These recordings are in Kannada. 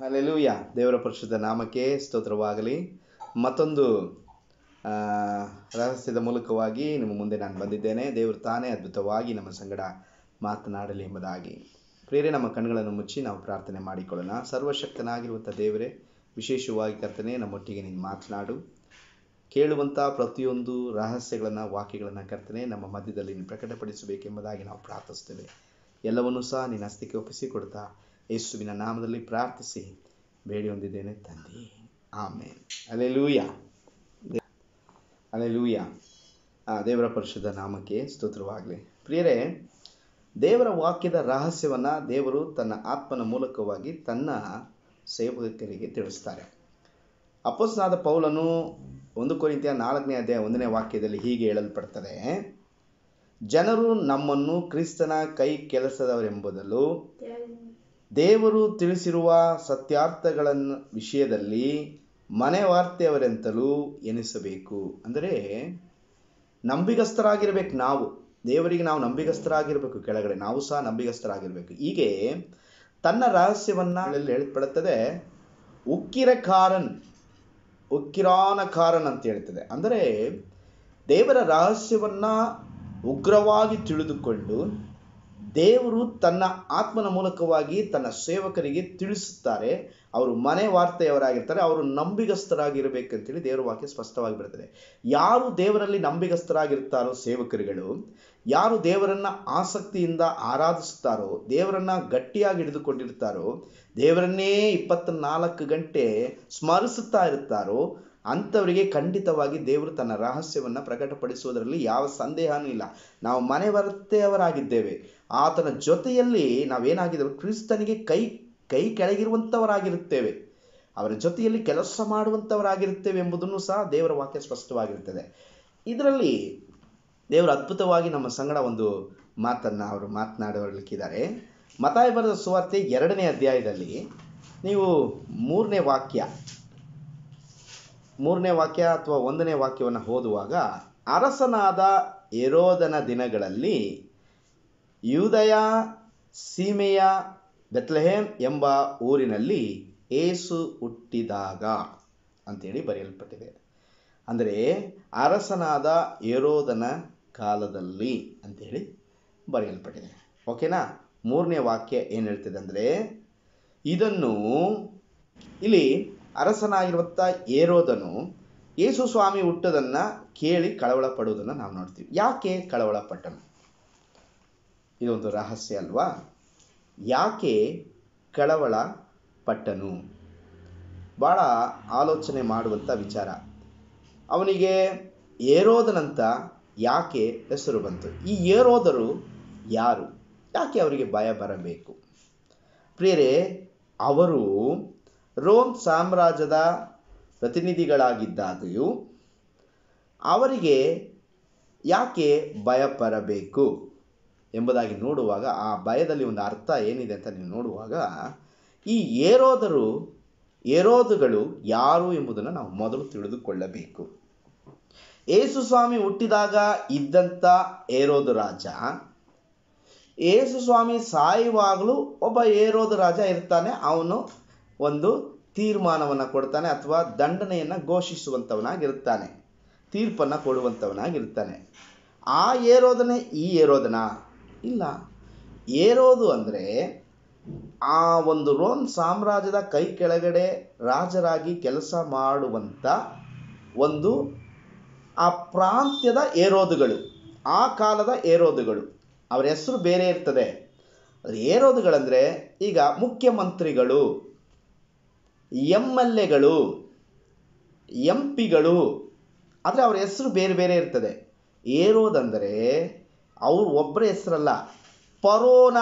ಅಲ್ಲೆಲೂಯ ದೇವರ ಪರಿಶುದ್ಧ ನಾಮಕ್ಕೆ ಸ್ತೋತ್ರವಾಗಲಿ ಮತ್ತೊಂದು ಆ, ರಹಸ್ಯದ ಮೂಲಕವಾಗಿ ನಿಮ್ಮ ಮುಂದೆ ನಾನು ಬಂದಿದ್ದೇನೆ ದೇವರು ತಾನೇ ಅದ್ಭುತವಾಗಿ ನಮ್ಮ ಸಂಗಡ ಮಾತನಾಡಲಿ ಎಂಬುದಾಗಿ ಪ್ರೇರೆ ನಮ್ಮ ಕಣ್ಣುಗಳನ್ನು ಮುಚ್ಚಿ ನಾವು ಪ್ರಾರ್ಥನೆ ಮಾಡಿಕೊಳ್ಳೋಣ ಸರ್ವಶಕ್ತನಾಗಿರುವಂಥ ದೇವರೇ ವಿಶೇಷವಾಗಿ ಕರ್ತನೆ ನಮ್ಮೊಟ್ಟಿಗೆ ನೀನು ಮಾತನಾಡು ಕೇಳುವಂಥ ಪ್ರತಿಯೊಂದು ರಹಸ್ಯಗಳನ್ನು ವಾಕ್ಯಗಳನ್ನು ಕರ್ತನೆ ನಮ್ಮ ಮಧ್ಯದಲ್ಲಿ ನೀನು ಪ್ರಕಟಪಡಿಸಬೇಕೆಂಬುದಾಗಿ ನಾವು ಪ್ರಾರ್ಥಿಸ್ತೇವೆ ಎಲ್ಲವನ್ನೂ ಸಹ ನಿನ್ನ ಹಸ್ತಕ್ಕೆ ಒಪ್ಪಿಸಿಕೊಡ್ತಾ ಯೇಸುವಿನ ನಾಮದಲ್ಲಿ ಪ್ರಾರ್ಥಿಸಿ ಬೇಡಿ ಹೊಂದಿದ್ದೇನೆ ತಂದೆ ಆಮೇನ್ ಅಲೆಲೂಯ ಅಲೆಲೂಯ ಆ, ದೇವರ ಪರಿಶುದ್ಧ ನಾಮಕ್ಕೆ ಸ್ತೋತ್ರವಾಗಲಿ ಪ್ರಿಯರೇ ದೇವರ ವಾಕ್ಯದ ರಹಸ್ಯವನ್ನು ದೇವರು ತನ್ನ ಆತ್ಮನ ಮೂಲಕವಾಗಿ ತನ್ನ ಸೇವಕರಿಗೆ ತಿಳಿಸ್ತಾರೆ ಅಪೋಸ್ನಾದ ಪೌಲನು ಒಂದು ಕೊರಿಂತಿಯ ನಾಲ್ಕನೇ ಅಧ್ಯಾಯ ಒಂದನೇ ವಾಕ್ಯದಲ್ಲಿ ಹೀಗೆ ಹೇಳಲ್ಪಡ್ತದೆ ಜನರು ನಮ್ಮನ್ನು ಕ್ರಿಸ್ತನ ಕೈ ಕೆಲಸದವರೆಂಬುದಲು ದೇವರು ತಿಳಿಸಿರುವ ಸತ್ಯಾರ್ಥಗಳನ್ನು ವಿಷಯದಲ್ಲಿ ಮನೆ ವಾರ್ತೆಯವರೆಂತಲೂ ಎನಿಸಬೇಕು ಅಂದರೆ ನಂಬಿಗಸ್ತರಾಗಿರ್ಬೇಕು ನಾವು ದೇವರಿಗೆ ನಾವು ನಂಬಿಗಸ್ತರಾಗಿರ್ಬೇಕು ಕೆಳಗಡೆ ನಾವು ಸಹ ನಂಬಿಗಸ್ತರಾಗಿರ್ಬೇಕು ಹೀಗೆ ತನ್ನ ರಹಸ್ಯವನ್ನ ಹೇಳ್ಪಡುತ್ತದೆ ಉಕ್ಕಿರಕಾರನ್ ಉಕ್ಕಿರಾನಕಾರನ್ ಅಂತ ಹೇಳ್ತದೆ ಅಂದರೆ ದೇವರ ರಹಸ್ಯವನ್ನ ಉಗ್ರವಾಗಿ ತಿಳಿದುಕೊಂಡು ದೇವರು ತನ್ನ ಆತ್ಮನ ಮೂಲಕವಾಗಿ ತನ್ನ ಸೇವಕರಿಗೆ ತಿಳಿಸುತ್ತಾರೆ ಅವರು ಮನೆ ವಾರ್ತೆಯವರಾಗಿರ್ತಾರೆ ಅವರು ನಂಬಿಗಸ್ತರಾಗಿರಬೇಕಂತೇಳಿ ದೇವರ ವಾಕ್ಯ ಸ್ಪಷ್ಟವಾಗಿ ಬರ್ತದೆ ಯಾರು ದೇವರಲ್ಲಿ ನಂಬಿಗಸ್ತರಾಗಿರ್ತಾರೋ ಸೇವಕರುಗಳು ಯಾರು ದೇವರನ್ನ ಆಸಕ್ತಿಯಿಂದ ಆರಾಧಿಸುತ್ತಾರೋ ದೇವರನ್ನ ಗಟ್ಟಿಯಾಗಿ ಹಿಡಿದುಕೊಂಡಿರ್ತಾರೋ ದೇವರನ್ನೇ ಇಪ್ಪತ್ನಾಲ್ಕು ಗಂಟೆ ಸ್ಮರಿಸುತ್ತಾ ಇರ್ತಾರೋ ಅಂಥವರಿಗೆ ಖಂಡಿತವಾಗಿ ದೇವರು ತನ್ನ ರಹಸ್ಯವನ್ನು ಪ್ರಕಟಪಡಿಸುವುದರಲ್ಲಿ ಯಾವ ಸಂದೇಹನೂ ಇಲ್ಲ ನಾವು ಮನೆ ವರ್ತೆಯವರಾಗಿದ್ದೇವೆ ಆತನ ಜೊತೆಯಲ್ಲಿ ನಾವೇನಾಗಿದ್ದೇವೆ ಕ್ರಿಸ್ತನಿಗೆ ಕೈ ಕೈ ಕೆಳಗಿರುವಂಥವರಾಗಿರುತ್ತೇವೆ ಅವರ ಜೊತೆಯಲ್ಲಿ ಕೆಲಸ ಮಾಡುವಂಥವರಾಗಿರುತ್ತೇವೆ ಎಂಬುದನ್ನು ಸಹ ದೇವರ ವಾಕ್ಯ ಸ್ಪಷ್ಟವಾಗಿರುತ್ತದೆ ಇದರಲ್ಲಿ ದೇವರು ಅದ್ಭುತವಾಗಿ ನಮ್ಮ ಸಂಗಡ ಒಂದು ಮಾತನ್ನು ಅವರು ಮಾತನಾಡಲಿಕ್ಕಿದ್ದಾರೆ ಮತಾಯ ಬರೆದ ಸುವಾರ್ತೆ ಎರಡನೇ ಅಧ್ಯಾಯದಲ್ಲಿ ನೀವು ಮೂರನೇ ವಾಕ್ಯ ಮೂರನೇ ವಾಕ್ಯ ಅಥವಾ ಒಂದನೇ ವಾಕ್ಯವನ್ನು ಓದುವಾಗ ಅರಸನಾದ ಎರೋದನ ದಿನಗಳಲ್ಲಿ ಯೂದಯ ಸೀಮೆಯ ಬೆತ್ಲೆಹೇಮ್ ಎಂಬ ಊರಿನಲ್ಲಿ ಏಸು ಹುಟ್ಟಿದಾಗ ಅಂತೇಳಿ ಬರೆಯಲ್ಪಟ್ಟಿದೆ ಅಂದರೆ ಅರಸನಾದ ಏರೋದನ ಕಾಲದಲ್ಲಿ ಅಂತೇಳಿ ಬರೆಯಲ್ಪಟ್ಟಿದೆ ಓಕೆನಾ ಮೂರನೇ ವಾಕ್ಯ ಏನು ಹೇಳ್ತಿದೆ ಅಂದರೆ ಇದನ್ನು ಇಲ್ಲಿ ಅರಸನಾಗಿರುವಂಥ ಏರೋದನು ಯೇಸು ಸ್ವಾಮಿ ಹುಟ್ಟೋದನ್ನು ಕೇಳಿ ಕಳವಳ ಪಡುವುದನ್ನು ನಾವು ನೋಡ್ತೀವಿ ಯಾಕೆ ಕಳವಳ ಪಟ್ಟನು ಇದೊಂದು ರಹಸ್ಯ ಅಲ್ವಾ ಯಾಕೆ ಕಳವಳ ಪಟ್ಟನು ಭಾಳ ಆಲೋಚನೆ ಮಾಡುವಂಥ ವಿಚಾರ ಅವನಿಗೆ ಏರೋದನಂತ ಯಾಕೆ ಹೆಸರು ಬಂತು ಈ ಏರೋದರು ಯಾರು ಯಾಕೆ ಅವರಿಗೆ ಭಯ ಬರಬೇಕು ಪ್ರಿಯರೇ ಅವರು ರೋಮ್ ಸಾಮ್ರಾಜ್ಯದ ಪ್ರತಿನಿಧಿಗಳಾಗಿದ್ದಾಗ್ಯೂ ಅವರಿಗೆ ಯಾಕೆ ಭಯ ಬರಬೇಕು ಎಂಬುದಾಗಿ ನೋಡುವಾಗ ಆ ಭಯದಲ್ಲಿ ಒಂದು ಅರ್ಥ ಏನಿದೆ ಅಂತ ನೀವು ನೋಡುವಾಗ ಈ ಏರೋದರು ಏರೋದುಗಳು ಯಾರು ಎಂಬುದನ್ನು ನಾವು ಮೊದಲು ತಿಳಿದುಕೊಳ್ಳಬೇಕು ಏಸು ಸ್ವಾಮಿ ಹುಟ್ಟಿದಾಗ ಇದ್ದಂಥ ಏರೋದು ರಾಜ ಏಸು ಸ್ವಾಮಿ ಸಾಯುವಾಗಲೂ ಒಬ್ಬ ಏರೋದು ರಾಜ ಇರ್ತಾನೆ ಅವನು ಒಂದು ತೀರ್ಮಾನವನ್ನು ಕೊಡ್ತಾನೆ ಅಥವಾ ದಂಡನೆಯನ್ನು ಘೋಷಿಸುವಂಥವನಾಗಿರ್ತಾನೆ ತೀರ್ಪನ್ನು ಕೊಡುವಂಥವನಾಗಿರ್ತಾನೆ ಆ ಏರೋದನೆ ಈ ಏರೋದನ ಇಲ್ಲ ಏರೋದು ಅಂದರೆ ಆ ಒಂದು ರೋಮ್ ಸಾಮ್ರಾಜ್ಯದ ಕೈ ಕೆಳಗಡೆ ರಾಜರಾಗಿ ಕೆಲಸ ಮಾಡುವಂಥ ಒಂದು ಆ ಪ್ರಾಂತ್ಯದ ಏರೋದುಗಳು ಆ ಕಾಲದ ಏರೋದುಗಳು ಅವರ ಹೆಸರು ಬೇರೆ ಇರ್ತದೆ ಅದು ಏರೋದುಗಳಂದರೆ ಈಗ ಮುಖ್ಯಮಂತ್ರಿಗಳು ಎಮ್ ಎಲ್ ಎಗಳು ಎಂ ಪಿಗಳು ಆದರೆ ಅವರ ಹೆಸರು ಬೇರೆ ಬೇರೆ ಇರ್ತದೆ ಏರೋದಂದರೆ ಅವ್ರು ಒಬ್ಬರ ಹೆಸರಲ್ಲ ಪರೋನ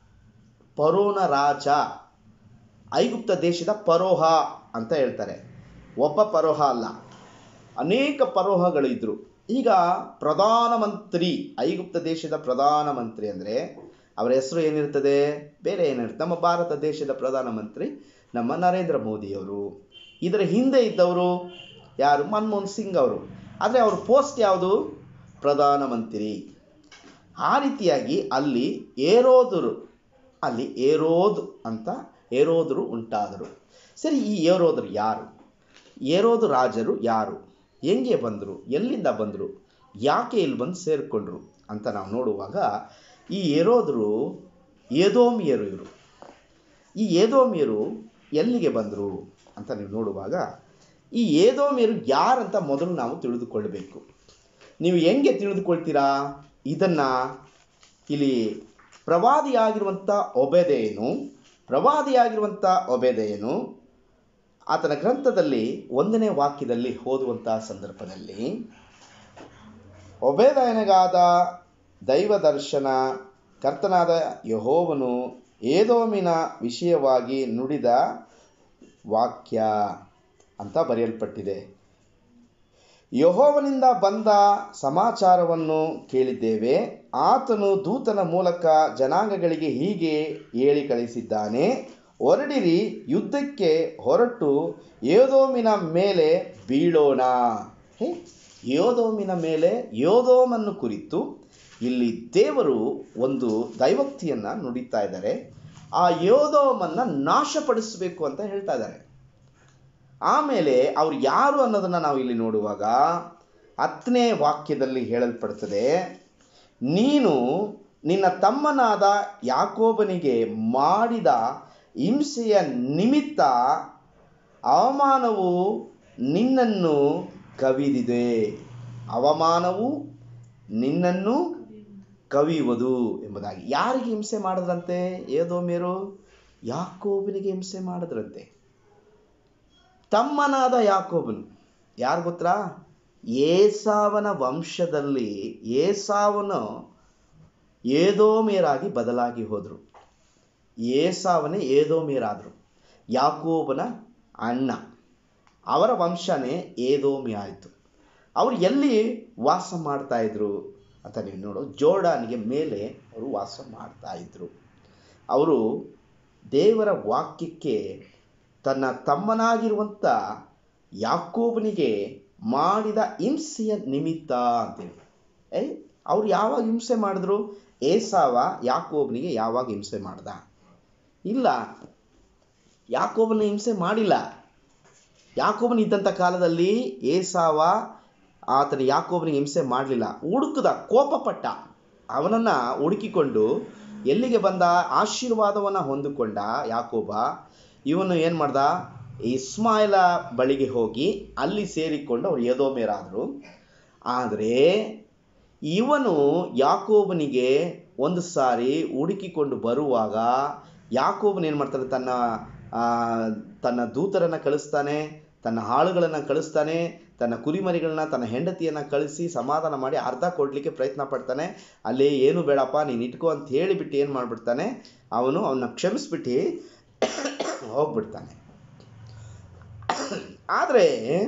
ಪರೋನ ರಾಜ ಐಗುಪ್ತ ದೇಶದ ಪರೋಹ ಅಂತ ಹೇಳ್ತಾರೆ ಒಬ್ಬ ಪರೋಹ ಅಲ್ಲ ಅನೇಕ ಪರೋಹಗಳು ಇದ್ದರು ಈಗ ಪ್ರಧಾನಮಂತ್ರಿ ಐಗುಪ್ತ ದೇಶದ ಪ್ರಧಾನಮಂತ್ರಿ ಅಂದರೆ ಅವರ ಹೆಸರು ಏನಿರ್ತದೆ ಬೇರೆ ಏನಿರುತ್ತೆ ನಮ್ಮ ಭಾರತ ದೇಶದ ಪ್ರಧಾನಮಂತ್ರಿ ನಮ್ಮ ನರೇಂದ್ರ ಮೋದಿಯವರು ಇದರ ಹಿಂದೆ ಇದ್ದವರು ಯಾರು ಮನಮೋಹನ್ ಸಿಂಗ್ ಅವರು ಆದರೆ ಅವ್ರ ಪೋಸ್ಟ್ ಯಾವುದು ಪ್ರಧಾನಮಂತ್ರಿ ಆ ರೀತಿಯಾಗಿ ಅಲ್ಲಿ ಏರೋದರು ಅಲ್ಲಿ ಏರೋದು ಅಂತ ಏರೋದರು ಉಂಟಾದರು ಸರಿ ಈ ಏರೋದರು ಯಾರು ಏರೋದು ರಾಜರು ಯಾರು ಹೆಂಗೆ ಬಂದರು ಎಲ್ಲಿಂದ ಬಂದರು ಯಾಕೆ ಇಲ್ಲಿ ಬಂದು ಸೇರಿಕೊಂಡ್ರು ಅಂತ ನಾವು ನೋಡುವಾಗ ಈ ಏರೋದರು ಏದೋಮಿಯರು ಇವರು ಈ ಏದೋಮಿಯರು ಎಲ್ಲಿಗೆ ಬಂದರು ಅಂತ ನೀವು ನೋಡುವಾಗ ಈ ಏದೋಮಿಯರು ಯಾರಂತ ಮೊದಲು ನಾವು ತಿಳಿದುಕೊಳ್ಳಬೇಕು ನೀವು ಹೆಂಗೆ ತಿಳಿದುಕೊಳ್ತೀರಾ ಇದನ್ನು ಇಲ್ಲಿ ಪ್ರವಾದಿಯಾಗಿರುವಂಥ ಒಬೆದೆಯನು ಪ್ರವಾದಿಯಾಗಿರುವಂಥ ಒಬೆದೆಯನು ಆತನ ಗ್ರಂಥದಲ್ಲಿ ಒಂದನೇ ವಾಕ್ಯದಲ್ಲಿ ಓದುವಂಥ ಸಂದರ್ಭದಲ್ಲಿ ಒಬೇದಯನಗಾದ ದೈವ ದರ್ಶನ ಕರ್ತನಾದ ಯಹೋವನು ಏದೋಮಿನ ವಿಷಯವಾಗಿ ನುಡಿದ ವಾಕ್ಯ ಅಂತ ಬರೆಯಲ್ಪಟ್ಟಿದೆ ಯಹೋವನಿಂದ ಬಂದ ಸಮಾಚಾರವನ್ನು ಕೇಳಿದ್ದೇವೆ ಆತನು ದೂತನ ಮೂಲಕ ಜನಾಂಗಗಳಿಗೆ ಹೀಗೆ ಹೇಳಿ ಕಳಿಸಿದ್ದಾನೆ ಹೊರಡಿರಿ ಯುದ್ಧಕ್ಕೆ ಹೊರಟು ಯೋದೋಮಿನ ಮೇಲೆ ಬೀಳೋಣ ಹೇ ಯೋದೋಮಿನ ಮೇಲೆ ಯೋದೋಮನ್ನು ಕುರಿತು ಇಲ್ಲಿ ದೇವರು ಒಂದು ದೈವಕ್ತಿಯನ್ನು ನುಡಿತಾ ಇದ್ದಾರೆ ಆ ಯೋದೋಮನ್ನು ನಾಶಪಡಿಸಬೇಕು ಅಂತ ಹೇಳ್ತಾ ಇದ್ದಾರೆ ಆಮೇಲೆ ಅವ್ರು ಯಾರು ಅನ್ನೋದನ್ನು ನಾವು ಇಲ್ಲಿ ನೋಡುವಾಗ ಹತ್ತನೇ ವಾಕ್ಯದಲ್ಲಿ ಹೇಳಲ್ಪಡ್ತದೆ ನೀನು ನಿನ್ನ ತಮ್ಮನಾದ ಯಾಕೋಬನಿಗೆ ಮಾಡಿದ ಹಿಂಸೆಯ ನಿಮಿತ್ತ ಅವಮಾನವು ನಿನ್ನನ್ನು ಕವಿದಿದೆ ಅವಮಾನವು ನಿನ್ನನ್ನು ಕವಿಯುವುದು ಎಂಬುದಾಗಿ ಯಾರಿಗೆ ಹಿಂಸೆ ಮಾಡಿದ್ರಂತೆ ಏದೋಮ್ಯರು ಯಾಕೋಬನಿಗೆ ಹಿಂಸೆ ಮಾಡಿದ್ರಂತೆ ತಮ್ಮನಾದ ಯಾಕೋಬನು ಯಾರು ಗೊತ್ತಾ ಏಸಾವನ ವಂಶದಲ್ಲಿ ಏಸಾವನು ಏದೋಮಿಯರಾಗಿ ಬದಲಾಗಿ ಹೋದರು ಏಸಾವನೇ ಏದೋಮಿಯರಾದರು ಯಾಕೋಬನ ಅಣ್ಣ ಅವರ ವಂಶನೇ ಏದೋಮಿ ಆಯಿತು ಅವರು ಎಲ್ಲಿ ವಾಸ ಮಾಡ್ತಾ ಇದ್ರು ಅಂತ ನೀವು ನೋಡು ಜೋರ್ಡಾನಿಗೆ ಮೇಲೆ ಅವರು ವಾಸ ಮಾಡ್ತಾ ಇದ್ರು ಅವರು ದೇವರ ವಾಕ್ಯಕ್ಕೆ ತನ್ನ ತಮ್ಮನಾಗಿರುವಂಥ ಯಾಕೋಬನಿಗೆ ಮಾಡಿದ ಹಿಂಸೆಯ ನಿಮಿತ್ತ ಅಂತೇಳಿ ಏ ಅವ್ರು ಯಾವಾಗ ಹಿಂಸೆ ಮಾಡಿದ್ರು ಏಸಾವ ಯಾಕೋಬನಿಗೆ ಯಾವಾಗ ಹಿಂಸೆ ಮಾಡ್ದ ಇಲ್ಲ ಯಾಕೋಬನ ಹಿಂಸೆ ಮಾಡಿಲ್ಲ ಯಾಕೋಬನ ಇದ್ದಂಥ ಕಾಲದಲ್ಲಿ ಏಸಾವ ಆತನ ಯಾಕೋಬನಿಗೆ ಹಿಂಸೆ ಮಾಡಲಿಲ್ಲ ಹುಡುಕದ ಕೋಪಪಟ್ಟ ಅವನನ್ನು ಹುಡುಕಿಕೊಂಡು ಎಲ್ಲಿಗೆ ಬಂದ ಆಶೀರ್ವಾದವನ್ನು ಹೊಂದಿಕೊಂಡ ಯಾಕೋಬ ಇವನು ಏನು ಮಾಡ್ದ ಇಸ್ಮಾಯಿಲ ಬಳಿಗೆ ಹೋಗಿ ಅಲ್ಲಿ ಸೇರಿಕೊಂಡು ಅವ್ರು ಯದೋಮೇರಾದರು ಆದರೆ ಇವನು ಯಾಕೋಬನಿಗೆ ಒಂದು ಸಾರಿ ಹುಡುಕಿಕೊಂಡು ಬರುವಾಗ ಯಾಕೋಬನ್ ಏನು ಮಾಡ್ತಾನೆ ತನ್ನ ಆ, ತನ್ನ ದೂತರನ್ನು ಕಳಿಸ್ತಾನೆ ತನ್ನ ಆಳುಗಳನ್ನು ಕಳಿಸ್ತಾನೆ ತನ್ನ ಕುರಿಮರಿಗಳನ್ನ ತನ್ನ ಹೆಂಡತಿಯನ್ನು ಕಳಿಸಿ ಸಮಾಧಾನ ಮಾಡಿ ಅರ್ಧ ಕೊಡಲಿಕ್ಕೆ ಪ್ರಯತ್ನ ಪಡ್ತಾನೆ ಅಲ್ಲಿ ಏನು ಬೇಡಪ್ಪ ನೀನು ಇಟ್ಕೋ ಅಂತ ಹೇಳಿಬಿಟ್ಟು ಏನು ಮಾಡಿಬಿಡ್ತಾನೆ ಅವನು ಅವನ್ನ ಕ್ಷಮಿಸ್ಬಿಟ್ಟು ಹೋಗ್ಬಿಡ್ತಾನೆ ಆದರೆ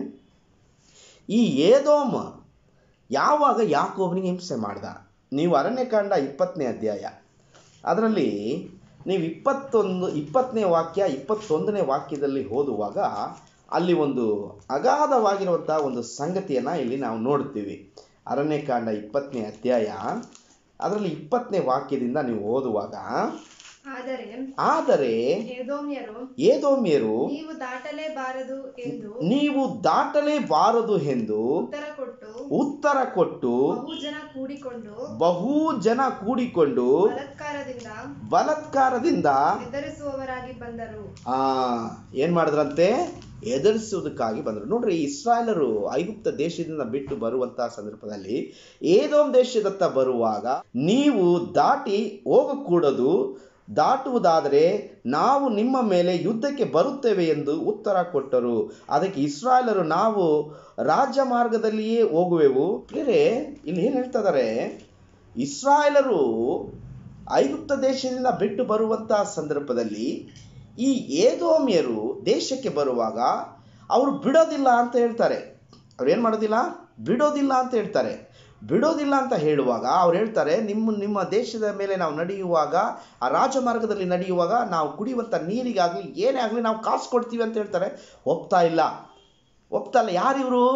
ಈ ಏದೋಮ ಯಾವಾಗ ಯಾಕೋಬನಿಗೆ ಹಿಂಸೆ ಮಾಡ್ದ ನೀವು ಅರಣ್ಯಕಾಂಡ ಇಪ್ಪತ್ತನೇ ಅಧ್ಯಾಯ ಅದರಲ್ಲಿ ನೀವು ಇಪ್ಪತ್ತೊಂದು ಇಪ್ಪತ್ತನೇ ವಾಕ್ಯ ಇಪ್ಪತ್ತೊಂದನೇ ವಾಕ್ಯದಲ್ಲಿ ಓದುವಾಗ ಅಲ್ಲಿ ಒಂದು ಅಗಾಧವಾಗಿರುವಂಥ ಒಂದು ಸಂಗತಿಯನ್ನು ಇಲ್ಲಿ ನಾವು ನೋಡ್ತೀವಿ ಅರಣ್ಯಕಾಂಡ ಇಪ್ಪತ್ತನೇ ಅಧ್ಯಾಯ ಅದರಲ್ಲಿ ಇಪ್ಪತ್ತನೇ ವಾಕ್ಯದಿಂದ ನೀವು ಓದುವಾಗ ಆದರೆ ಆದರೆ ಎದೋಮ್ಯರು ಏದೋಮ್ಯರು ನೀವು ದಾಟಲೇಬಾರದು ಎಂದು ನೀವು ದಾಟಲೇಬಾರದು ಎಂದು ಉತ್ತರ ಕೊಟ್ಟು ಉತ್ತರ ಕೊಟ್ಟು ಬಹು ಜನ ಕೂಡಿಕೊಂಡು ಬಹು ಜನ ಕೂಡಿಕೊಂಡು ಬಲಾತ್ಕಾರದಿಂದ ಬಲಾತ್ಕಾರದಿಂದ ಹೆದರಿಸುವವರಾಗಿ ಬಂದರು ಆ ಏನ್ ಮಾಡಿದ್ರಂತೆ ಎದುರಿಸುವುದಕ್ಕಾಗಿ ಬಂದರು ನೋಡ್ರಿ ಇಸ್ರಾಯೇಲರು ಐಗುಪ್ತ ದೇಶದಿಂದ ಬಿಟ್ಟು ಬರುವಂತಹ ಸಂದರ್ಭದಲ್ಲಿ ಏದೋಮ್ ದೇಶದತ್ತ ಬರುವಾಗ ನೀವು ದಾಟಿ ಹೋಗಕೂಡದು ದಾಟುವುದಾದರೆ ನಾವು ನಿಮ್ಮ ಮೇಲೆ ಯುದ್ಧಕ್ಕೆ ಬರುತ್ತೇವೆ ಎಂದು ಉತ್ತರ ಕೊಟ್ಟರು ಅದಕ್ಕೆ ಇಸ್ರಾಯೇಲರು ನಾವು ರಾಜ್ಯ ಮಾರ್ಗದಲ್ಲಿಯೇ ಹೋಗುವೆವು ಬೇರೆ ಇಲ್ಲಿ ಏನು ಹೇಳ್ತಾ ಇದ್ದಾರೆ ಇಸ್ರಾಯೇಲರು ಐಗುಪ್ತ ದೇಶದಿಂದ ಬಿಟ್ಟು ಬರುವಂತಹ ಸಂದರ್ಭದಲ್ಲಿ ಈ ಏದೋಮಿಯರು ದೇಶಕ್ಕೆ ಬರುವಾಗ ಅವರು ಬಿಡೋದಿಲ್ಲ ಅಂತ ಹೇಳ್ತಾರೆ ಅವ್ರು ಏನು ಮಾಡೋದಿಲ್ಲ ಬಿಡೋದಿಲ್ಲ ಅಂತ ಹೇಳ್ತಾರೆ ಬಿಡೋದಿಲ್ಲ ಅಂತ ಹೇಳುವಾಗ ಅವ್ರು ಹೇಳ್ತಾರೆ ನಿಮ್ಮ ನಿಮ್ಮ ದೇಶದ ಮೇಲೆ ನಾವು ನಡೆಯುವಾಗ ಆ ರಾಜಮಾರ್ಗದಲ್ಲಿ ನಡೆಯುವಾಗ ನಾವು ಕುಡಿಯುವಂಥ ನೀರಿಗಾಗಲಿ ಏನೇ ಆಗಲಿ ನಾವು ಕಾಸು ಕೊಡ್ತೀವಿ ಅಂತ ಹೇಳ್ತಾರೆ ಒಪ್ತಾ ಇಲ್ಲ ಒಪ್ತಾ ಇಲ್ಲ ಯಾರಿವರು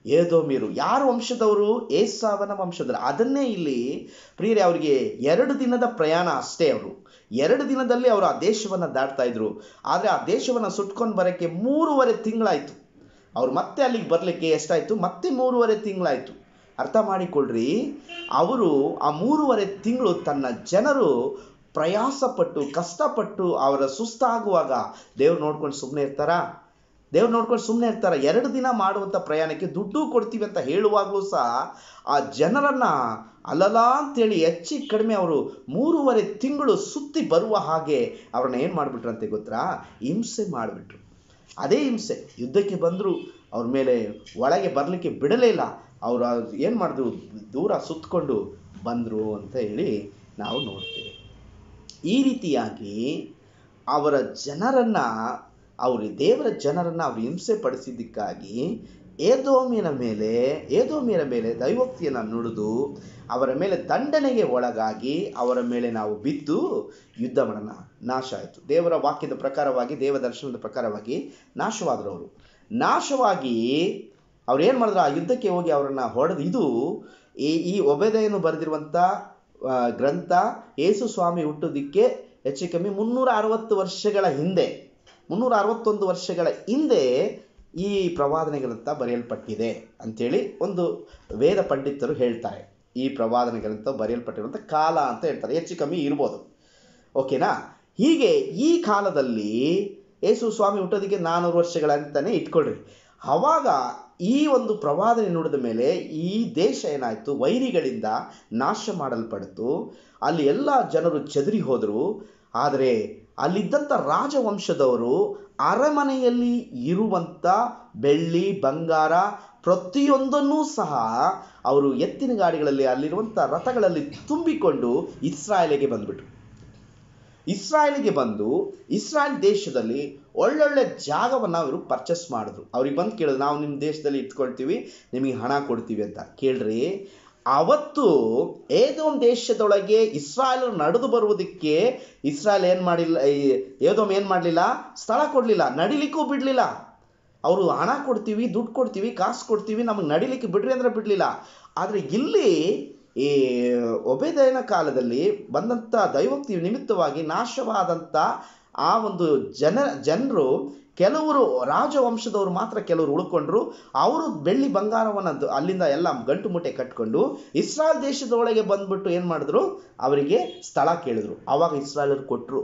ಏದೋಮಿಯರು ಯಾರ ವಂಶದವರು ಏಸಾವನ ವಂಶದವರು ಅದನ್ನೇ ಇಲ್ಲಿ ಪ್ರಿಯರೇ ಅವರಿಗೆ ಎರಡು ದಿನದ ಪ್ರಯಾಣ ಅಷ್ಟೇ ಅವರು ಎರಡು ದಿನದಲ್ಲಿ ಅವರು ಆ ದೇಶವನ್ನು ದಾಟ್ತಾ ಇದ್ರು ಆದರೆ ಆ ದೇಶವನ್ನು ಸುಟ್ಕೊಂಡು ಬರೋಕ್ಕೆ ಮೂರುವರೆ ತಿಂಗಳಾಯಿತು ಅವ್ರು ಮತ್ತೆ ಅಲ್ಲಿಗೆ ಬರಲಿಕ್ಕೆ ಎಷ್ಟಾಯಿತು ಮತ್ತೆ ಮೂರುವರೆ ತಿಂಗಳಾಯಿತು ಅರ್ಥ ಮಾಡಿಕೊಳ್ಳ್ರಿ ಅವರು ಆ ಮೂರುವರೆ ತಿಂಗಳು ತನ್ನ ಜನರು ಪ್ರಯಾಸಪಟ್ಟು ಕಷ್ಟಪಟ್ಟು ಅವರ ಸುಸ್ತಾಗುವಾಗ ದೇವ್ರು ನೋಡ್ಕೊಂಡು ಸುಮ್ಮನೆ ಇರ್ತಾರಾ ದೇವ್ರು ನೋಡ್ಕೊಂಡು ಸುಮ್ಮನೆ ಇರ್ತಾರ ಎರಡು ದಿನ ಮಾಡುವಂಥ ಪ್ರಯಾಣಕ್ಕೆ ದುಡ್ಡು ಕೊಡ್ತೀವಿ ಅಂತ ಹೇಳುವಾಗಲೂ ಸಹ ಆ ಜನರನ್ನ ಅಲ್ಲಲ್ಲ ಅಂತೇಳಿ ಹೆಚ್ಚಿ ಕಡಿಮೆ ಅವರು ಮೂರುವರೆ ತಿಂಗಳು ಸುತ್ತಿ ಬರುವ ಹಾಗೆ ಅವ್ರನ್ನ ಏನು ಮಾಡಿಬಿಟ್ರಂತೆ ಗೊತ್ತಾ ಹಿಂಸೆ ಮಾಡಿಬಿಟ್ರು ಅದೇ ಹಿಂಸೆ ಯುದ್ಧಕ್ಕೆ ಬಂದರು ಅವ್ರ ಮೇಲೆ ಒಳಗೆ ಬರಲಿಕ್ಕೆ ಬಿಡಲೇ ಇಲ್ಲ ಅವರು ಏನು ಮಾಡಿದ್ರು ದೂರ ಸುತ್ತಕೊಂಡು ಬಂದರು ಅಂತ ಹೇಳಿ ನಾವು ನೋಡ್ತೀವಿ ಈ ರೀತಿಯಾಗಿ ಅವರ ಜನರನ್ನ ಅವರು ದೇವರ ಜನರನ್ನ ಅವರು ಹಿಂಸೆ ಪಡಿಸಿದ್ದಕ್ಕಾಗಿ ಏದೋಮಿಯನ ಮೇಲೆ ಏದೋಮಿಯರ ಮೇಲೆ ದೈವೋಕ್ತಿಯನ್ನು ನುಡಿದು ಅವರ ಮೇಲೆ ದಂಡನೆಗೆ ಒಳಗಾಗಿ ಅವರ ಮೇಲೆ ನಾವು ಬಿದ್ದು ಯುದ್ಧ ಮಾಡೋಣ ನಾಶ ಆಯಿತು ದೇವರ ವಾಕ್ಯದ ಪ್ರಕಾರವಾಗಿ ದೇವ ದರ್ಶನದ ಪ್ರಕಾರವಾಗಿ ನಾಶವಾದರು ಅವರು ನಾಶವಾಗಿ ಅವ್ರು ಏನು ಮಾಡಿದ್ರು ಆ ಯುದ್ಧಕ್ಕೆ ಹೋಗಿ ಅವರನ್ನು ಹೊಡೆದು ಇದು ಈ ಈ ಒಬೆದೆಯನ್ನು ಬರೆದಿರುವಂಥ ಆ, ಗ್ರಂಥ ಯೇಸು ಸ್ವಾಮಿ ಹುಟ್ಟೋದಿಕ್ಕೆ ಹೆಚ್ಚು ಕಮ್ಮಿ ಮುನ್ನೂರ ಅರವತ್ತು ವರ್ಷಗಳ ಹಿಂದೆ ಮುನ್ನೂರ ಅರವತ್ತೊಂದು ವರ್ಷಗಳ ಹಿಂದೆ ಈ ಪ್ರವಾದನೆ ಗ್ರಂಥ ಬರೆಯಲ್ಪಟ್ಟಿದೆ ಅಂಥೇಳಿ ಒಂದು ವೇದ ಪಂಡಿತರು ಹೇಳ್ತಾರೆ ಈ ಪ್ರವಾದನೆ ಗ್ರಂಥ ಬರೆಯಲ್ಪಟ್ಟಿರುವಂಥ ಕಾಲ ಅಂತ ಹೇಳ್ತಾರೆ ಹೆಚ್ಚು ಕಮ್ಮಿ ಇರ್ಬೋದು ಓಕೆನಾ ಹೀಗೆ ಈ ಕಾಲದಲ್ಲಿ ಯೇಸು ಸ್ವಾಮಿ ಹುಟ್ಟೋದಕ್ಕೆ ನಾನ್ನೂರು ವರ್ಷಗಳಂತಾನೆ ಇಟ್ಕೊಳ್ರಿ ಅವಾಗ ಈ ಒಂದು ಪ್ರವಾದನೆ ನುಡಿದ ಮೇಲೆ ಈ ದೇಶ ಏನಾಯಿತು ವೈರಿಗಳಿಂದ ನಾಶ ಮಾಡಲ್ಪಡ್ತು ಅಲ್ಲಿ ಎಲ್ಲ ಜನರು ಚದರಿ ಹೋದರು ಆದರೆ ಅಲ್ಲಿದ್ದಂಥ ರಾಜವಂಶದವರು ಅರಮನೆಯಲ್ಲಿ ಇರುವಂಥ ಬೆಳ್ಳಿ ಬಂಗಾರ ಪ್ರತಿಯೊಂದನ್ನೂ ಸಹ ಅವರು ಎತ್ತಿನ ಗಾಡಿಗಳಲ್ಲಿ ಅಲ್ಲಿರುವಂಥ ರಥಗಳಲ್ಲಿ ತುಂಬಿಕೊಂಡು ಇಸ್ರಾಯೇಲಿಗೆ ಬಂದ್ಬಿಟ್ರು ಇಸ್ರಾಯೇಲಿಗೆ ಬಂದು ಇಸ್ರಾಯೇಲ್ ದೇಶದಲ್ಲಿ ಒಳ್ಳೊಳ್ಳೆ ಜಾಗವನ್ನು ಅವರು ಪರ್ಚೇಸ್ ಮಾಡಿದ್ರು ಅವ್ರಿಗೆ ಬಂದು ಕೇಳಿದ್ರು ನಾವು ನಿಮ್ಮ ದೇಶದಲ್ಲಿ ಇಟ್ಕೊಳ್ತೀವಿ ನಿಮಗೆ ಹಣ ಕೊಡ್ತೀವಿ ಅಂತ ಕೇಳ್ರಿ ಅವತ್ತು ಏದೋಮ್ ದೇಶದೊಳಗೆ ಇಸ್ರಾಯೇಲ್ ನಡೆದು ಬರುವುದಕ್ಕೆ ಇಸ್ರಾಯೇಲ್ ಏನು ಮಾಡಿಲ್ಲ ಈ ಏದೋಮ್ ಏನು ಮಾಡಲಿಲ್ಲ ಸ್ಥಳ ಕೊಡಲಿಲ್ಲ ನಡಿಲಿಕ್ಕೂ ಬಿಡಲಿಲ್ಲ ಅವರು ಹಣ ಕೊಡ್ತೀವಿ ದುಡ್ಡು ಕೊಡ್ತೀವಿ ಕಾಸು ಕೊಡ್ತೀವಿ ನಮಗೆ ನಡಿಲಿಕ್ಕೆ ಬಿಡ್ರಿ ಅಂದ್ರೆ ಬಿಡಲಿಲ್ಲ ಆದರೆ ಇಲ್ಲಿ ಈ ಒಬೇದಯನ ಕಾಲದಲ್ಲಿ ಬಂದಂಥ ದೈವೋಕ್ತಿ ನಿಮಿತ್ತವಾಗಿ ನಾಶವಾದಂಥ ಆ ಒಂದು ಜನ ಜನರು ಕೆಲವರು ರಾಜವಂಶದವರು ಮಾತ್ರ ಕೆಲವರು ಉಳ್ಕೊಂಡ್ರು ಅವರು ಬೆಳ್ಳಿ ಬಂಗಾರವನ್ನು ದ- ಅಲ್ಲಿಂದ ಎಲ್ಲ ಗಂಟು ಮುಟ್ಟೆ ಕಟ್ಕೊಂಡು ಇಸ್ರಾಯೇಲ್ ದೇಶದೊಳಗೆ ಬಂದ್ಬಿಟ್ಟು ಏನು ಮಾಡಿದ್ರು ಅವರಿಗೆ ಸ್ಥಳ ಕೇಳಿದ್ರು ಆವಾಗ ಇಸ್ರಾಯೇಲರು ಕೊಟ್ಟರು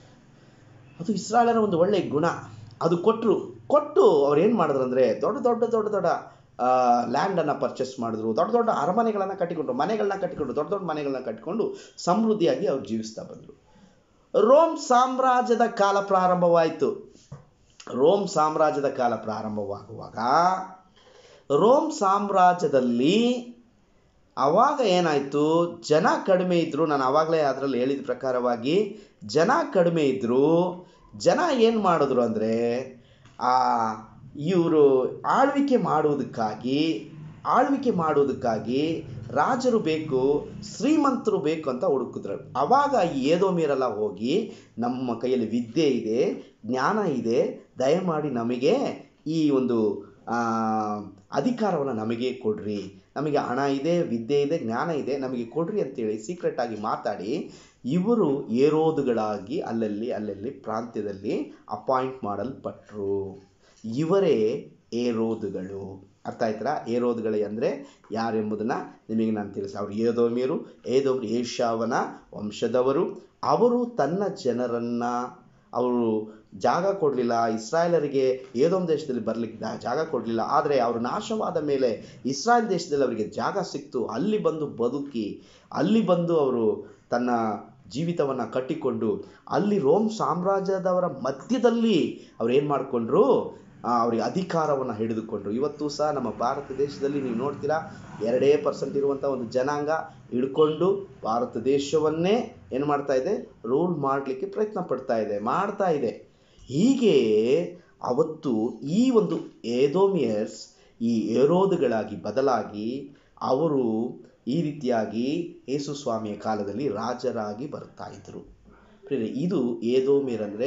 ಅದು ಇಸ್ರಾಯೇಲರ ಒಂದು ಒಳ್ಳೆಯ ಗುಣ ಅದು ಕೊಟ್ಟರು ಕೊಟ್ಟು ಅವ್ರು ಏನು ಮಾಡಿದ್ರು ಅಂದರೆ ದೊಡ್ಡ ದೊಡ್ಡ ದೊಡ್ಡ ದೊಡ್ಡ ಲ್ಯಾಂಡನ್ನು ಪರ್ಚೇಸ್ ಮಾಡಿದ್ರು ದೊಡ್ಡ ದೊಡ್ಡ ಅರಮನೆಗಳನ್ನು ಕಟ್ಟಿಕೊಂಡ್ರು ಮನೆಗಳನ್ನ ಕಟ್ಟಿಕೊಂಡು ದೊಡ್ಡ ದೊಡ್ಡ ಮನೆಗಳನ್ನ ಕಟ್ಟಿಕೊಂಡು ಸಮೃದ್ಧಿಯಾಗಿ ಅವ್ರು ಜೀವಿಸ್ತಾ ಬಂದರು ರೋಮ್ ಸಾಮ್ರಾಜ್ಯದ ಕಾಲ ಪ್ರಾರಂಭವಾಯಿತು ರೋಮ್ ಸಾಮ್ರಾಜ್ಯದ ಕಾಲ ಪ್ರಾರಂಭವಾಗುವಾಗ ರೋಮ್ ಸಾಮ್ರಾಜ್ಯದಲ್ಲಿ ಆವಾಗ ಏನಾಯಿತು ಜನ ಕಡಿಮೆ ಇದ್ದರು ನಾನು ಆವಾಗಲೇ ಅದರಲ್ಲಿ ಹೇಳಿದ ಪ್ರಕಾರವಾಗಿ ಜನ ಕಡಿಮೆ ಇದ್ದರು ಜನ ಏನು ಮಾಡಿದ್ರು ಅಂದರೆ ಆ ಇವರು ಆಳ್ವಿಕೆ ಮಾಡುವುದಕ್ಕಾಗಿ ಆಳ್ವಿಕೆ ಮಾಡುವುದಕ್ಕಾಗಿ ರಾಜರು ಬೇಕು ಶ್ರೀಮಂತರು ಬೇಕು ಅಂತ ಹುಡುಕಿದ್ರು ಆವಾಗ ಈ ಏದೋಮಿಯರೆಲ್ಲ ಹೋಗಿ ನಮ್ಮ ಕೈಯಲ್ಲಿ ವಿದ್ಯೆ ಇದೆ ಜ್ಞಾನ ಇದೆ ದಯಮಾಡಿ ನಮಗೆ ಈ ಒಂದು ಅಧಿಕಾರವನ್ನು ನಮಗೆ ಕೊಡ್ರಿ ನಮಗೆ ಹಣ ಇದೆ ವಿದ್ಯೆ ಇದೆ ಜ್ಞಾನ ಇದೆ ನಮಗೆ ಕೊಡ್ರಿ ಅಂತೇಳಿ ಸೀಕ್ರೆಟ್ ಆಗಿ ಮಾತಾಡಿ ಇವರು ಏರೋದುಗಳಾಗಿ ಅಲ್ಲಲ್ಲಿ ಅಲ್ಲಲ್ಲಿ ಪ್ರಾಂತ್ಯದಲ್ಲಿ ಅಪಾಯಿಂಟ್ ಮಾಡಲ್ಪಟ್ರು ಇವರೇ ಏರೋದುಗಳು ಅರ್ಥ ಆಯ್ತರಾ ಏರೋದುಗಳು ಅಂದರೆ ಯಾರೆಂಬುದನ್ನು ನಿಮಗೆ ನಾನು ತಿಳಿಸಿ ಅವರು ಏದೋಮಿಯರು ಏದೋಮ್ ಏಷ್ಯಾವನ ವಂಶದವರು ಅವರು ತನ್ನ ಜನರನ್ನು ಅವರು ಜಾಗ ಕೊಡಲಿಲ್ಲ ಇಸ್ರಾಯೇಲರಿಗೆ ಏದೋಮ್ ದೇಶದಲ್ಲಿ ಬರಲಿಕ್ಕೆ ಜಾಗ ಕೊಡಲಿಲ್ಲ ಆದರೆ ಅವರು ನಾಶವಾದ ಮೇಲೆ ಇಸ್ರಾಯೇಲ್ ದೇಶದಲ್ಲಿ ಅವರಿಗೆ ಜಾಗ ಸಿಕ್ತು ಅಲ್ಲಿ ಬಂದು ಬದುಕಿ ಅಲ್ಲಿ ಬಂದು ಅವರು ತನ್ನ ಜೀವಿತವನ್ನು ಕಟ್ಟಿಕೊಂಡು ಅಲ್ಲಿ ರೋಮ್ ಸಾಮ್ರಾಜ್ಯದವರ ಮಧ್ಯದಲ್ಲಿ ಅವ್ರು ಏನು ಮಾಡಿಕೊಂಡ್ರು ಅವರಿಗೆ ಅಧಿಕಾರವನ್ನು ಹಿಡಿದುಕೊಂಡ್ರು ಇವತ್ತು ಸಹ ನಮ್ಮ ಭಾರತ ದೇಶದಲ್ಲಿ ನೀವು ನೋಡ್ತೀರಾ ಎರಡೇ ಪರ್ಸೆಂಟ್ ಇರುವಂಥ ಒಂದು ಜನಾಂಗ ಹಿಡ್ಕೊಂಡು ಭಾರತ ದೇಶವನ್ನೇ ಏನು ಮಾಡ್ತಾ ಇದೆ ರೂಲ್ ಮಾಡಲಿಕ್ಕೆ ಪ್ರಯತ್ನ ಪಡ್ತಾ ಇದೆ ಮಾಡ್ತಾ ಇದೆ ಹೀಗೆ ಅವತ್ತು ಈ ಒಂದು ಏದೋಮಿಯರ್ಸ್ ಈ ಏರೋದುಗಳಾಗಿ ಬದಲಾಗಿ ಅವರು ಈ ರೀತಿಯಾಗಿ ಯೇಸು ಸ್ವಾಮಿಯ ಕಾಲದಲ್ಲಿ ರಾಜರಾಗಿ ಬರ್ತಾ ಇದ್ರು ಪ್ರಿಯರೇ, ಇದು ಏದೋಮಿಯರ್ ಅಂದರೆ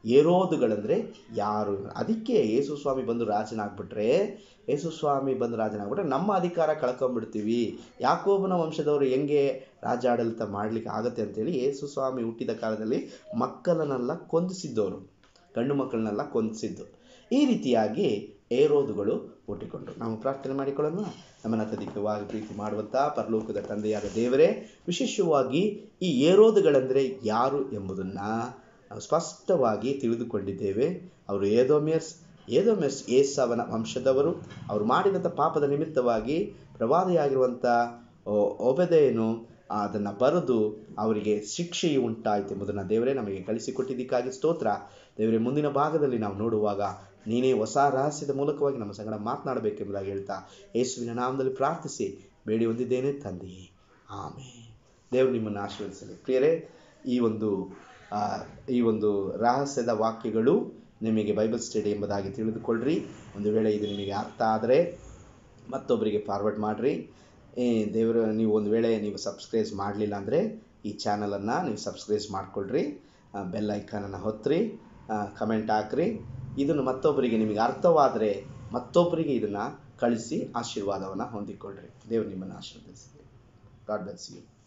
ಏರೋದುಗಳಂದರೆ ಯಾರು ಅದಕ್ಕೆ ಯೇಸು ಸ್ವಾಮಿ ಬಂದು ರಾಜನಾಗ್ಬಿಟ್ರೆ ಯೇಸು ಸ್ವಾಮಿ ಬಂದು ರಾಜನಾಗ್ಬಿಟ್ರೆ ನಮ್ಮ ಅಧಿಕಾರ ಕಳ್ಕೊಂಡ್ಬಿಡ್ತೀವಿ ಯಾಕೋಬನ ವಂಶದವರು ಹೆಂಗೆ ರಾಜ ಆಡಳಿತ ಮಾಡ್ಲಿಕ್ಕೆ ಆಗತ್ತೆ ಅಂತೇಳಿ ಯೇಸು ಸ್ವಾಮಿ ಹುಟ್ಟಿದ ಕಾಲದಲ್ಲಿ ಮಕ್ಕಳನ್ನೆಲ್ಲ ಕೊಂದಿಸಿದ್ದವರು ಗಂಡು ಮಕ್ಕಳನ್ನೆಲ್ಲ ಕೊಂದಿಸಿದ್ದು ಈ ರೀತಿಯಾಗಿ ಏರೋದುಗಳು ಹುಟ್ಟಿಕೊಂಡ್ರು ನಾವು ಪ್ರಾರ್ಥನೆ ಮಾಡಿಕೊಳ್ಳೋಣ ನಮ್ಮನ್ನ ಅತ್ಯಧಿಕವಾಗಿ ಪ್ರೀತಿ ಮಾಡುವಂಥ ಪರಲೋಕದ ತಂದೆಯಾದ ದೇವರೇ ವಿಶೇಷವಾಗಿ ಈ ಏರೋದುಗಳಂದರೆ ಯಾರು ಎಂಬುದನ್ನು ನಾವು ಸ್ಪಷ್ಟವಾಗಿ ತಿಳಿದುಕೊಂಡಿದ್ದೇವೆ ಅವರು ಏದೋಮಿಯರ್ಸ್ ಏದೋಮಿಯರ್ಸ್ ಏಸವನ ವಂಶದವರು ಅವರು ಮಾಡಿದಂಥ ಪಾಪದ ನಿಮಿತ್ತವಾಗಿ ಪ್ರವಾದಿಯಾಗಿರುವಂಥ ಒಬೆದೆಯನು ಅದನ್ನು ಬರೆದು ಅವರಿಗೆ ಶಿಕ್ಷೆಯು ಉಂಟಾಯಿತು ಎಂಬುದನ್ನು ದೇವರೇ ನಮಗೆ ಕಳಿಸಿಕೊಟ್ಟಿದ್ದಕ್ಕಾಗಿ ಸ್ತೋತ್ರ ದೇವರೇ ಮುಂದಿನ ಭಾಗದಲ್ಲಿ ನಾವು ನೋಡುವಾಗ ನೀನೇ ಹೊಸ ರಹಸ್ಯದ ಮೂಲಕವಾಗಿ ನಮ್ಮ ಸಂಗಡ ಮಾತನಾಡಬೇಕೆಂಬುದಾಗಿ ಹೇಳ್ತಾ ಯೇಸುವಿನ ನಾಮದಲ್ಲಿ ಪ್ರಾರ್ಥಿಸಿ ಬೇಡಿ ಹೊಂದಿದ್ದೇನೆ ತಂದೆಯೇ ಆಮೇಲೆ ದೇವರು ನಿಮ್ಮನ್ನು ಆಶೀರ್ವದಿಸಲಿ ಪ್ರಿಯರೇ ಈ ಒಂದು ಆ, ಈ ಒಂದು ರಹಸ್ಯದ ವಾಕ್ಯಗಳು ನಿಮಗೆ ಬೈಬಲ್ ಸ್ಟಡಿ ಎಂಬುದಾಗಿ ತಿಳಿದುಕೊಳ್ಳ್ರಿ ಒಂದು ವೇಳೆ ಇದು ನಿಮಗೆ ಅರ್ಥ ಆದರೆ ಮತ್ತೊಬ್ಬರಿಗೆ ಫಾರ್ವರ್ಡ್ ಮಾಡಿರಿ ದೇವರು ನೀವು ಒಂದು ವೇಳೆ ನೀವು ಸಬ್ಸ್ಕ್ರೈಬ್ ಮಾಡಲಿಲ್ಲ ಅಂದರೆ ಈ ಚಾನಲನ್ನು ನೀವು ಸಬ್ಸ್ಕ್ರೈಬ್ ಮಾಡಿಕೊಳ್ಳ್ರಿ ಬೆಲ್ ಐಕಾನನ್ನು ಹೊತ್ತಿರಿ ಕಮೆಂಟ್ ಹಾಕ್ರಿ ಇದನ್ನು ಮತ್ತೊಬ್ಬರಿಗೆ ನಿಮಗೆ ಅರ್ಥವಾದರೆ ಮತ್ತೊಬ್ಬರಿಗೆ ಇದನ್ನು ಕಳಿಸಿ ಆಶೀರ್ವಾದವನ್ನು ಹೊಂದಿಕೊಳ್ಳ್ರಿ ದೇವರು ನಿಮ್ಮನ್ನು ಆಶೀರ್ವದಿಸಲಿ ಗಾಡ್ ಬ್ಲೆಸ್ ಯು